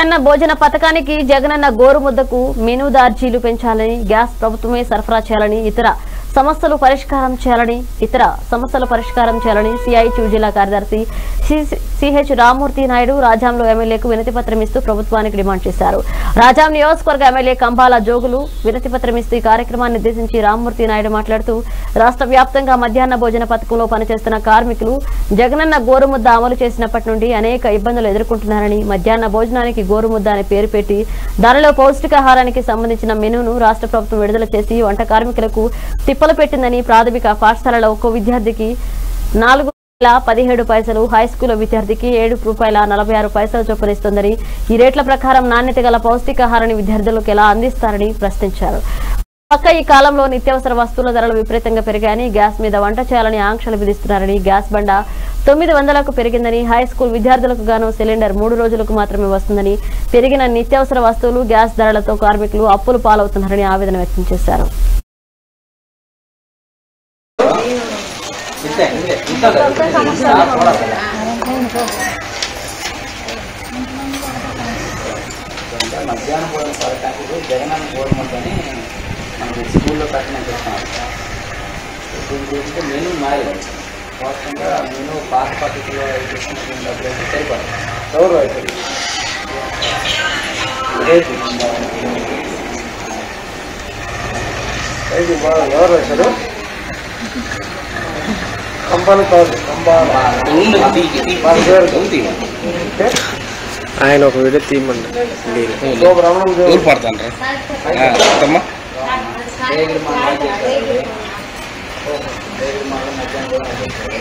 అన్న భోజన పథకానికి జగనన్న గోరుముద్దకు మెనూదార్జీలు పెంచాలని గ్యాస్ ప్రభుత్వమే సరఫరా చేయాలని ఇతర సమస్యలు పరిష్కారం చేయాలని ఇతర సమస్యల పరిష్కారం చేయాలని సిఐటి జిల్లా కార్యదర్శి సి- సిహెచ్ రామ్మూర్తి నాయుడు రాజాంలో ఎమ్మెల్యేకు వినతి పత్రం ఇస్తూ ప్రభుత్వానికి డిమాండ్ చేశారు రాజాం నియోజకవర్గ ఎమ్మెల్యే కంబాల జోగులు వినతి పత్రం ఇస్తూ ఈ కార్యక్రమాన్ని ఉద్దేశించి రామ్మూర్తి నాయుడు మాట్లాడుతూ రాష్ట్ర వ్యాప్తంగా మధ్యాహ్న భోజన పథకంలో పనిచేస్తున్న కార్మికులు జగనన్న గోరుముద్ద అమలు చేసినప్పటి నుండి అనేక ఇబ్బందులు ఎదుర్కొంటున్నారని మధ్యాహ్న భోజనానికి గోరుముద్ద అని పేరు పెట్టి దానిలో పౌష్టికాహారానికి సంబంధించిన మెనూను రాష్ట్ర ప్రభుత్వం విడుదల చేసి వంట కార్మికులకు తిప్పలు పెట్టిందని ప్రాథమిక పాఠశాలలో ఒక్కో విద్యార్థికి నాలుగు వేల పదిహేడు పైసలు హై స్కూల్ విద్యార్థికి ఏడు రూపాయల నలభై ఆరు పైసలు చొప్పున ఇస్తుందని ఈ రేట్ల ప్రకారం నాణ్యత గల పౌష్టికాహారాన్ని విద్యార్థులకు ఎలా అందిస్తారని ప్రశ్నించారు పక్క ఈ కాలంలో నిత్యావసర వస్తువుల ధరలు విపరీతంగా పెరిగాయని గ్యాస్ మీద వంట చేయాలని ఆంక్షలు విధిస్తున్నారని గ్యాస్ బండ తొమ్మిది వందలకు పెరిగిందని హై స్కూల్ విద్యార్థులకు గాను సిలిండర్ మూడు రోజులకు మాత్రమే వస్తుందని పెరిగిన నిత్యావసర వస్తువులు గ్యాస్ ధరలతో కార్మికులు అప్పులు పాలవుతున్నారని ఆవేదన వ్యక్తం చేశారు మధ్యాహ్నం భోజన పథకానికి జగనన్న గవర్నమెంట్ అని మనకి స్కూల్లో కట్టిన చేస్తున్నారు దీని గురించి మెనూ మారింది వాస్తవంగా మెనూ పాత పద్ధతిలో తీసుకున్నటువంటి డబ్బులు అయితే సరిపడదు ఎవరు అవుతుంది ఎవరు వచ్చారు కంపాలు కాదు కంబాల ఆయన ఒక వీడియో తీయమండి రమణ ఊరు పడతాను అత్తమ్మ డైలీ మన డైలీ మన మధ్యాహ్నం భోజనం చేస్తారు.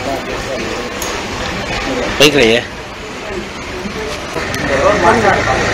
పైకి రయ్యా మాట్లాడతాను